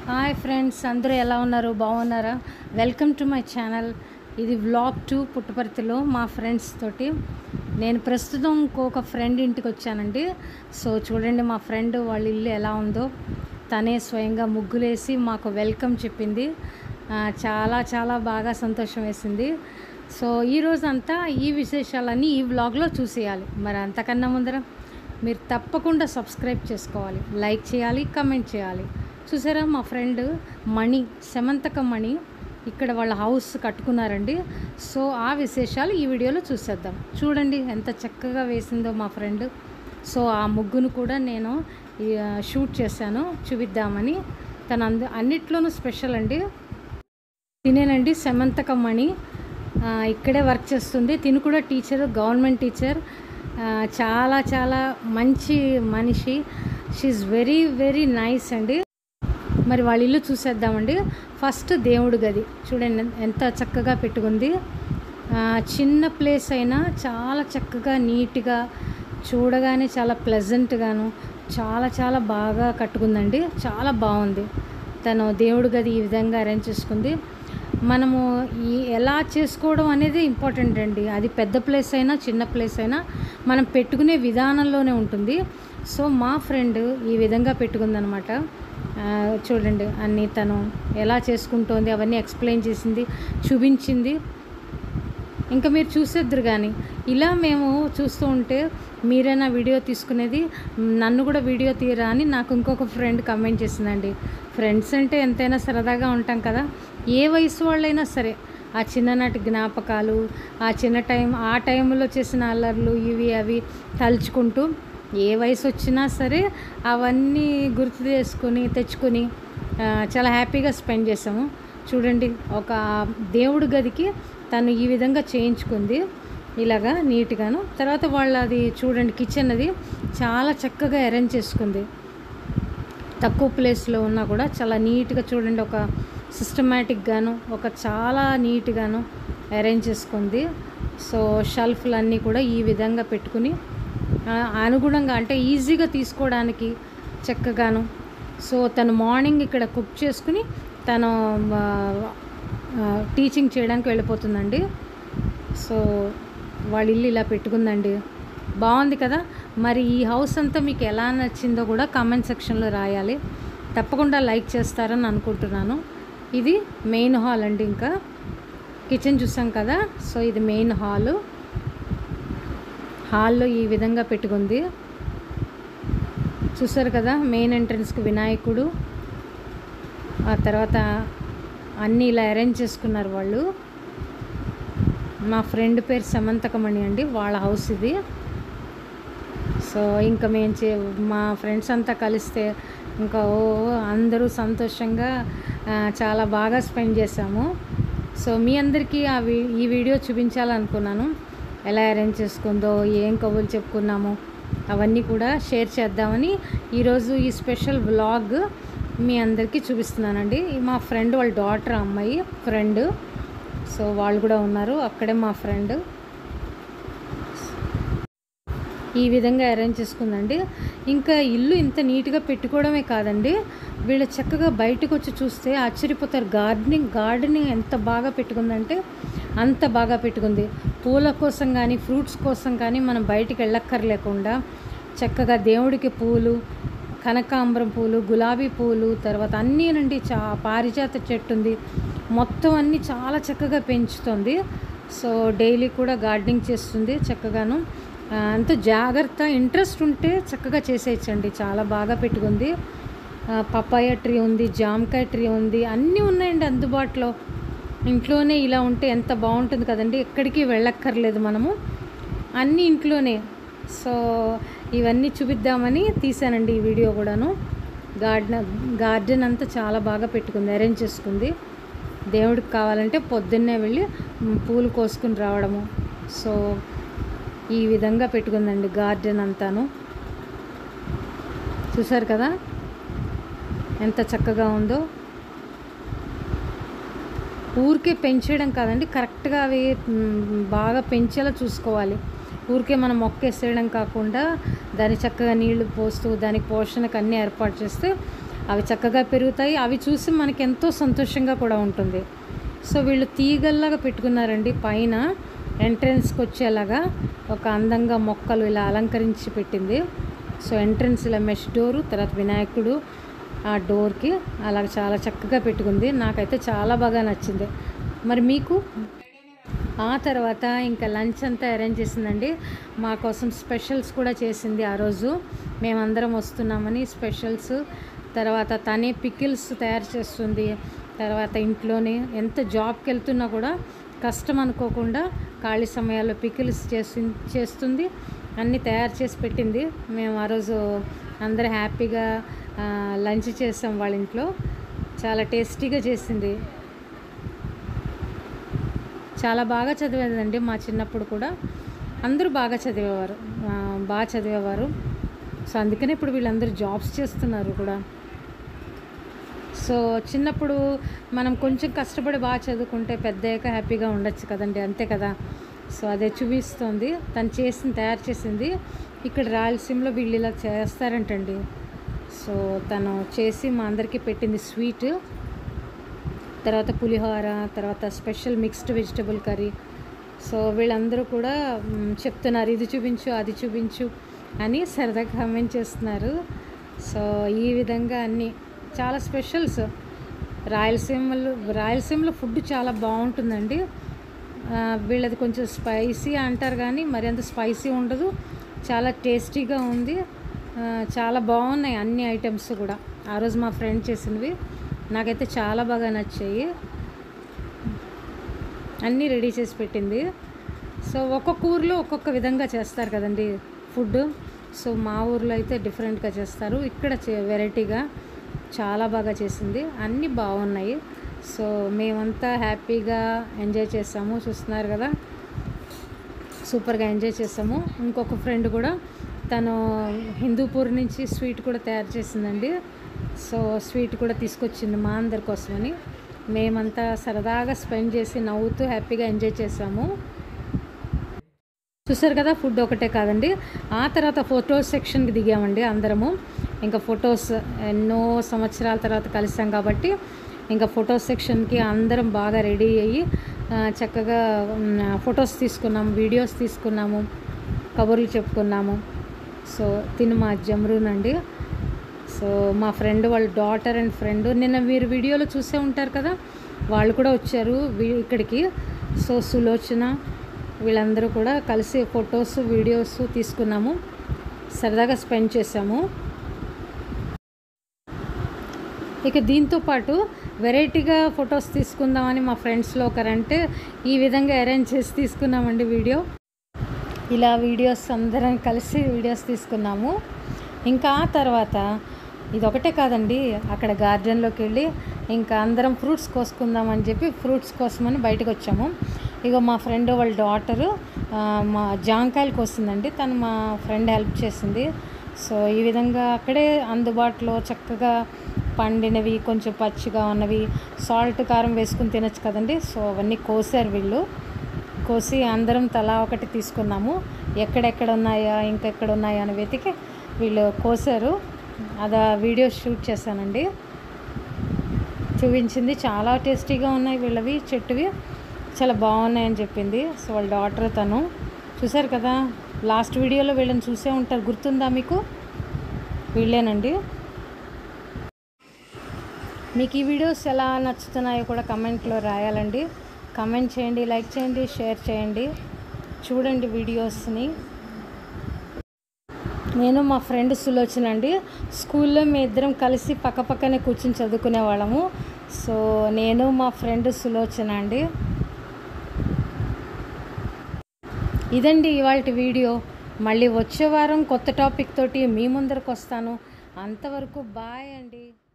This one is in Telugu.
హాయ్ ఫ్రెండ్స్ అందరూ ఎలా ఉన్నారు బాగున్నారా వెల్కమ్ టు మై ఛానల్ ఇది వ్లాగ్ టూ పుట్టపర్తిలో మా ఫ్రెండ్స్ తోటి నేను ప్రస్తుతం ఇంకొక ఫ్రెండ్ ఇంటికి వచ్చానండి సో చూడండి మా ఫ్రెండ్ వాళ్ళ ఇల్లు ఎలా ఉందో తనే స్వయంగా ముగ్గులేసి మాకు వెల్కమ్ చెప్పింది ఆ, చాలా చాలా బాగా సంతోషం వేసింది సో ఈరోజు అంతా ఈ విశేషాలన్నీ ఈ వ్లాగ్లో చూసేయాలి మరి అంతకన్నా ముందర మీరు తప్పకుండా సబ్స్క్రైబ్ చేసుకోవాలి లైక్ చేయాలి కమెంట్ చేయాలి చూసారా మా ఫ్రెండ్ మణి సెమంతక మణి ఇక్కడ వాళ్ళ హౌస్ కట్టుకున్నారండి సో ఆ విశేషాలు ఈ వీడియోలో చూసేద్దాం చూడండి ఎంత చక్కగా వేసిందో మా ఫ్రెండ్ సో ఆ ముగ్గును కూడా నేను ఈ, ఆ, షూట్ చేశాను చూపిద్దామని తను అందు అన్నిట్లోనూ స్పెషల్ అండి తినేనండి సెమంతక మణి ఆ, ఇక్కడే వర్క్ చేస్తుంది తిను కూడా టీచర్ గవర్నమెంట్ టీచర్ ఆ, చాలా చాలా మంచి మనిషి షీఈ్ వెరీ వెరీ నైస్ అండి మరి వాళ్ళ ఇల్లు చూసేద్దామండి ఫస్ట్ దేవుడి గది చూడండి ఎంత చక్కగా పెట్టుకుంది ఆ, చిన్న ప్లేస్ అయినా చాలా చక్కగా నీట్గా చూడగానే చాలా ప్లెజెంట్గాను చాలా చాలా బాగా కట్టుకుందండి చాలా బాగుంది తను దేవుడి గది ఈ విధంగా అరేంజ్ చేసుకుంది మనము ఈ ఎలా చేసుకోవడం అనేది ఇంపార్టెంట్ అండి అది పెద్ద ప్లేస్ అయినా చిన్న ప్లేస్ అయినా మనం పెట్టుకునే విధానంలోనే ఉంటుంది సో మా ఫ్రెండ్ ఈ విధంగా పెట్టుకుందనమాట ఆ, చూడండి అన్నీ తను ఎలా చేసుకుంటోంది అవన్నీ ఎక్స్ప్లెయిన్ చేసింది చూపించింది ఇంకా మీరు చూసేద్దరు కానీ ఇలా మేము చూస్తూ ఉంటే మీరైనా వీడియో తీసుకునేది నన్ను కూడా వీడియో తీయరా అని నాకు ఇంకొక ఫ్రెండ్ కమెంట్ చేసిందండి ఫ్రెండ్స్ అంటే ఎంతైనా సరదాగా ఉంటాం కదా ఏ వయసు వాళ్ళైనా సరే ఆ చిన్ననాటి జ్ఞాపకాలు ఆ చిన్న టైం ఆ టైంలో చేసిన అల్లర్లు ఇవి అవి తలుచుకుంటూ ఏ వయసు వచ్చినా సరే అవన్నీ గుర్తు చేసుకొని తెచ్చుకొని ఆ, చాలా హ్యాపీగా స్పెండ్ చేసాము చూడండి ఒక దేవుడి గదికి తను ఈ విధంగా చేయించుకుంది ఇలాగా నీట్గాను తర్వాత వాళ్ళది చూడండి కిచెన్ అది చాలా చక్కగా అరేంజ్ చేసుకుంది తక్కువ ప్లేస్లో ఉన్నా కూడా చాలా నీట్గా చూడండి ఒక సిస్టమేటిక్గాను ఒక చాలా నీట్గాను అరేంజ్ చేసుకుంది సో షెల్ఫ్లన్నీ కూడా ఈ విధంగా పెట్టుకుని ఆ, అనుగుణంగా అంటే ఈజీగా తీసుకోవడానికి చక్కగాను సో తను మార్నింగ్ ఇక్కడ కుక్ చేసుకుని తను ఆ, ఆ, టీచింగ్ చేయడానికి వెళ్ళిపోతుందండి సో వాళ్ళ ఇల్లు ఇలా పెట్టుకుందండి బాగుంది కదా మరి ఈ హౌస్ అంతా మీకు ఎలా నచ్చిందో కూడా కామెంట్ సెక్షన్లో రాయాలి తప్పకుండా లైక్ చేస్తారని అనుకుంటున్నాను ఇది మెయిన్ హాల్ అండి ఇంకా కిచెన్ చూసాం కదా సో ఇది మెయిన్ హాలు హాల్లో ఈ విధంగా పెట్టుకుంది చూసారు కదా మెయిన్ ఎంట్రన్స్కి వినాయకుడు ఆ తర్వాత అన్నీ ఇలా అరేంజ్ చేసుకున్నారు వాళ్ళు మా ఫ్రెండ్ పేరు సమంతకమణి అండి వాళ్ళ హౌస్ ఇది సో ఇంకా మేము చే మా ఫ్రెండ్స్ అంతా కలిస్తే ఇంకా ఓ అందరూ సంతోషంగా ఆ, చాలా బాగా స్పెండ్ చేసాము సో మీ అందరికీ ఆ వీ ఈ వీడియో చూపించాలనుకున్నాను ఎలా అరేంజ్ చేసుకుందో ఏం కబుర్లు చెప్పుకున్నామో అవన్నీ కూడా షేర్ చేద్దామని ఈరోజు ఈ స్పెషల్ వ్లాగ్ మీ అందరికీ చూపిస్తున్నానండి మా ఫ్రెండ్ వాళ్ళ డాటర్ అమ్మాయి ఫ్రెండ్ సో వాళ్ళు కూడా ఉన్నారు అక్కడే మా ఫ్రెండ్ ఈ విధంగా అరేంజ్ చేసుకుందండి ఇంకా ఇల్లు ఇంత నీట్గా పెట్టుకోవడమే కాదండి వీళ్ళు చక్కగా బయటకు వచ్చి చూస్తే ఆశ్చర్యపోతారు గార్డెనింగ్ గార్డెనింగ్ ఎంత బాగా పెట్టుకుందంటే అంత బాగా పెట్టుకుంది పూల కోసం కానీ ఫ్రూట్స్ కోసం కానీ మనం బయటికి వెళ్ళక్కర్లేకుండా చక్కగా దేవుడికి పూలు కనకాంబరం పూలు గులాబీ పూలు తర్వాత అన్నీ నుండి చా పారిజాత చెట్టు ఉంది మొత్తం అన్నీ చాలా చక్కగా పెంచుతుంది సో డైలీ కూడా గార్డెనింగ్ చేస్తుంది చక్కగాను ఆ, అంత జాగ్రత్త ఇంట్రెస్ట్ ఉంటే చక్కగా చేసేయచ్చండి చాలా బాగా పెట్టుకుంది ఆ, పపాయ ట్రీ ఉంది జామకాయ ట్రీ ఉంది అన్నీ ఉన్నాయండి అందుబాటులో ఇంట్లోనే ఇలా ఉంటే ఎంత బాగుంటుంది కదండి ఎక్కడికి వెళ్ళక్కర్లేదు మనము అన్నీ ఇంట్లోనే సో ఇవన్నీ చూపిద్దామని తీసానండి ఈ వీడియో కూడాను గార్డెన్ గార్డెన్ అంతా చాలా బాగా పెట్టుకుంది అరేంజ్ చేసుకుంది దేవుడికి కావాలంటే పొద్దున్నే వెళ్ళి మ్, పూలు కోసుకుని రావడము సో ఈ విధంగా పెట్టుకుందండి గార్డెన్ అంతాను చూసారు కదా ఎంత చక్కగా ఉందో ఊరికే పెంచేయడం కాదండి కరెక్ట్గా అవి మ్, బాగా పెంచేలా చూసుకోవాలి ఊరికే మనం మొక్కేసేయడం కాకుండా దాన్ని చక్కగా నీళ్లు పోస్తూ దానికి పోషణకు అన్నీ ఏర్పాటు చేస్తే అవి చక్కగా పెరుగుతాయి అవి చూసి మనకి ఎంతో సంతోషంగా కూడా ఉంటుంది సో వీళ్ళు తీగల్లాగా పెట్టుకున్నారండి పైన ఎంట్రన్స్కి వచ్చేలాగా ఒక అందంగా మొక్కలు ఇలా అలంకరించి పెట్టింది సో ఎంట్రన్స్ ఇలా మెష్ డోరు తర్వాత వినాయకుడు ఆ డోర్కి అలా చాలా చక్కగా పెట్టుకుంది నాకైతే చాలా బాగా నచ్చింది మరి మీకు ఆ తర్వాత ఇంకా లంచ్ అంతా అరేంజ్ చేసిందండి మా కోసం స్పెషల్స్ కూడా చేసింది ఆ రోజు మేమందరం వస్తున్నామని స్పెషల్స్ తర్వాత తనే పికిల్స్ తయారు చేస్తుంది తర్వాత ఇంట్లోనే ఎంత జాబ్కి వెళ్తున్నా కూడా కష్టం అనుకోకుండా ఖాళీ సమయాల్లో పికిల్స్ చేసి చేస్తుంది అన్నీ తయారు చేసి పెట్టింది మేము ఆ రోజు అందరూ హ్యాపీగా లంచ్ చేసాం వాళ్ళ ఇంట్లో చాలా టేస్టీగా చేసింది చాలా బాగా చదివేదండి మా చిన్నప్పుడు కూడా అందరూ బాగా చదివేవారు ఆ, బాగా చదివేవారు సో అందుకనే ఇప్పుడు వీళ్ళందరూ జాబ్స్ చేస్తున్నారు కూడా సో చిన్నప్పుడు మనం కొంచెం కష్టపడి బాగా చదువుకుంటే పెద్దయ్యాక హ్యాపీగా ఉండొచ్చు కదండి అంతే కదా సో అదే చూపిస్తుంది తను చేసింది తయారు చేసింది ఇక్కడ రాయలసీమలో వీళ్ళు ఇలా చేస్తారంటండి సో తను చేసి మా అందరికీ పెట్టింది స్వీట్ తర్వాత పులిహోర తర్వాత special mixed vegetable curry so వీళ్ళందరూ కూడా మ్, చెప్తున్నారు ఇది చూపించు అది చూపించు అని సరదాగా కామెంట్ చేస్తున్నారు సో ఈ విధంగా అన్నీ చాలా స్పెషల్స్ రాయలసీమలో రాయలసీమలో ఫుడ్ చాలా బాగుంటుందండి ఆ, వీళ్ళది కొంచెం స్పైసీ అంటారు కానీ మరి అంత స్పైసీ ఉండదు చాలా టేస్టీగా ఉంది ఆ, చాలా బాగున్నాయి అన్ని ఐటమ్స్ కూడా ఆ రోజు మా ఫ్రెండ్ చేసినవి నాకైతే చాలా బాగా నచ్చాయి అన్నీ రెడీ చేసి పెట్టింది సో ఒక్కొక్క ఊర్లో ఒక్కొక్క విధంగా చేస్తారు కదండి ఫుడ్ సో మా ఊర్లో అయితే డిఫరెంట్గా చేస్తారు ఇక్కడ చే- వెరైటీగా చాలా బాగా చేసింది అన్నీ బాగున్నాయి సో మేమంతా హ్యాపీగా ఎంజాయ్ చేసాము చూస్తున్నారు కదా సూపర్గా ఎంజాయ్ చేసాము ఇంకొక ఫ్రెండ్ కూడా తను హిందూపూర్ నుంచి స్వీట్ కూడా తయారు చేసిందండి సో స్వీట్ కూడా తీసుకొచ్చింది మా అందరి కోసమని మేమంతా సరదాగా స్పెండ్ చేసి నవ్వుతూ హ్యాపీగా ఎంజాయ్ చేసాము చూసారు కదా ఫుడ్ ఒకటే కాదండి ఆ తర్వాత ఫోటోస్ సెక్షన్కి దిగామండి అందరము ఇంకా ఫొటోస్ ఎన్నో సంవత్సరాల తర్వాత కలిసాం కాబట్టి ఇంకా ఫొటోస్ సెక్షన్కి అందరం బాగా రెడీ అయ్యి ఆ, చక్కగా ఫొటోస్ తీసుకున్నాము వీడియోస్ తీసుకున్నాము కబుర్లు చెప్పుకున్నాము సో తిను మా జమ్రూన్ అండి సో మా ఫ్రెండ్ వాళ్ళ డాటర్ అండ్ ఫ్రెండ్ నిన్న మీరు వీడియోలో చూసే ఉంటారు కదా వాళ్ళు కూడా వచ్చారు వీ- ఇక్కడికి సో సులోచన వీళ్ళందరూ కూడా కలిసి ఫొటోస్ వీడియోస్ తీసుకున్నాము సరదాగా స్పెండ్ చేసాము ఇక దీంతో పాటు వెరైటీగా ఫొటోస్ తీసుకుందామని మా ఫ్రెండ్స్లో ఒకరంటే ఈ విధంగా అరేంజ్ చేసి తీసుకున్నామండి వీడియో ఇలా వీడియోస్ అందరం కలిసి వీడియోస్ తీసుకున్నాము ఇంకా ఆ తర్వాత ఇది ఒకటే కాదండి అక్కడ గార్డెన్లోకి వెళ్ళి ఇంకా అందరం ఫ్రూట్స్ కోసుకుందామని చెప్పి ఫ్రూట్స్ కోసమని బయటకు వచ్చాము ఇక మా ఫ్రెండ్ వాళ్ళ డాటరు మా జాంకాయలు కోసిందండి తను మా ఫ్రెండ్ హెల్ప్ చేసింది సో ఈ విధంగా అక్కడే అందుబాటులో చక్కగా పండినవి కొంచెం పచ్చిగా ఉన్నవి సాల్ట్ కారం వేసుకుని తినచ్చు కదండి సో అవన్నీ కోసారు వీళ్ళు కోసి అందరం తలా ఒకటి తీసుకున్నాము ఎక్కడెక్కడ ఉన్నాయా ఇంకెక్కడ ఉన్నాయా అని వెతికి వీళ్ళు కోసారు అది వీడియో షూట్ చేశానండి చూపించింది చాలా టేస్టీగా ఉన్నాయి వీళ్ళవి చెట్టువి చాలా బాగున్నాయని చెప్పింది సో వాళ్ళ డాటర్ తను చూసారు కదా లాస్ట్ వీడియోలో వీళ్ళని చూసే ఉంటారు గుర్తుందా మీకు వీళ్ళేనండి మీకు ఈ వీడియోస్ ఎలా నచ్చుతున్నాయో కూడా కమెంట్లో రాయాలండి కమెంట్ చేయండి లైక్ చేయండి షేర్ చేయండి చూడండి వీడియోస్ని నేను మా ఫ్రెండ్ సులోచన అండి స్కూల్లో మీ ఇద్దరం కలిసి పక్కపక్కనే కూర్చుని చదువుకునే వాళ్ళము సో నేను మా ఫ్రెండ్ సులోచన అండి ఇదండి ఇవాళ వీడియో మళ్ళీ వచ్చే వారం కొత్త టాపిక్ తోటి మీ ముందరకు వస్తాను అంతవరకు బాయ్ అండి